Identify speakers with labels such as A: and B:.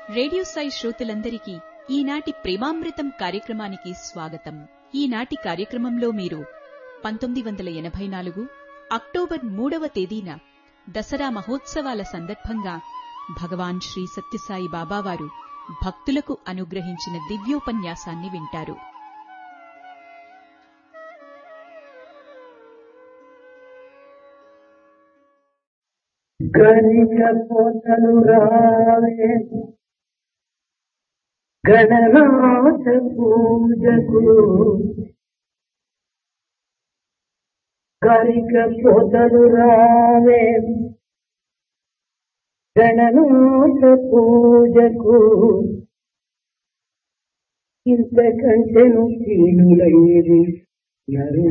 A: radio Sai శ్రోతలందరికీ ఈనాటి ప్రేమామృతం కార్యక్రమానికి స్వాగతం ఈనాటి కార్యక్రమంలో మీరు పంతొమ్మిది వందల ఎనభై నాలుగు అక్టోబర్ మూడవ తేదీన దసరా మహోత్సవాల సందర్భంగా భగవాన్ శ్రీ సత్యసాయి బాబావారు భక్తులకు అనుగ్రహించిన దివ్యోపన్యాసాన్ని వింటారు
B: గణిత పోతలు రావే గణనాథ పూజకు గరిక పోతలు రావే గణనాథ పూజకు ఇంతకంటెను కీనులైరి నరు